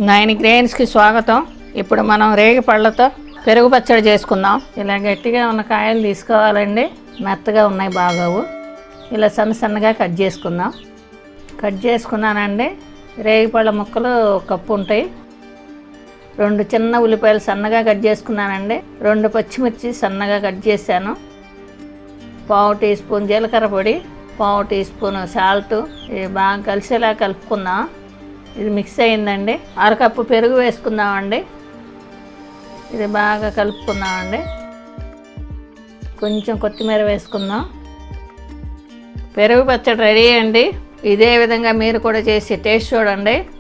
nine గ్రెయిన్స్కి స్వాగతం ఇప్పుడు మనం రేగి పళ్ళతో పెరుగు పచ్చడి చేసుకుందాం ఇలా గట్టిగా ఉన్న కాయలు తీసుకోవాలండి మెత్తగా ఉన్నాయి బాగావు ఇలా సన్న సన్నగా కట్ చేసుకుందాం కట్ చేసుకున్నానండి రేగి పళ్ళ ముక్కలు ఒక కప్పు ఉంటాయి రెండు చిన్న ఉల్లిపాయలు సన్నగా కట్ చేసుకున్నానండి రెండు పచ్చిమిర్చి సన్నగా కట్ చేశాను పావు టీ స్పూన్ జీలకర్ర పొడి పావు టీ స్పూన్ సాల్ట్ ఇది బాగా కలిసేలా కలుపుకుందాం ఇది మిక్స్ అయిందండి అరకప్పు పెరుగు వేసుకుందామండి ఇది బాగా కలుపుకుందామండి కొంచెం కొత్తిమీర వేసుకుందాం పెరుగు పచ్చడి రెడీ అండి ఇదే విధంగా మీరు కూడా చేసి టేస్ట్ చూడండి